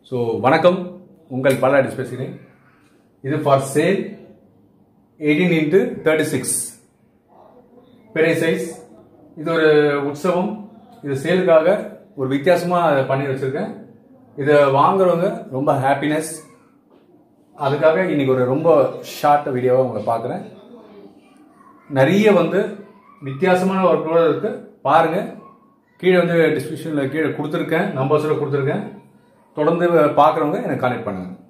so வணக்கம் உங்கள் பல்லாடிஸ் பேசுகிறேன் இது for sale eighteen into thirty six பெரிய சைஸ் இது ஒரு உற்சவம் இது சேலுக்காக ஒரு வித்தியாசமாக அதை பண்ணி வச்சுருக்கேன் இதை வாங்குறவங்க ரொம்ப ஹாப்பினஸ் அதுக்காக இன்னைக்கு ஒரு ரொம்ப ஷார்ட் வீடியோவை உங்களை பார்க்குறேன் நிறைய வந்து வித்தியாசமான ஒரு ப்ரோடக்ட் இருக்கு பாருங்க கீழே வந்து டிஸ்கிரிப்ஷனில் கீழே கொடுத்துருக்கேன் நம்பர்ஸில் கொடுத்துருக்கேன் தொடர்ந்து பார்க்குறவங்க எனக்கு கான்டெக்ட் பண்ணுங்க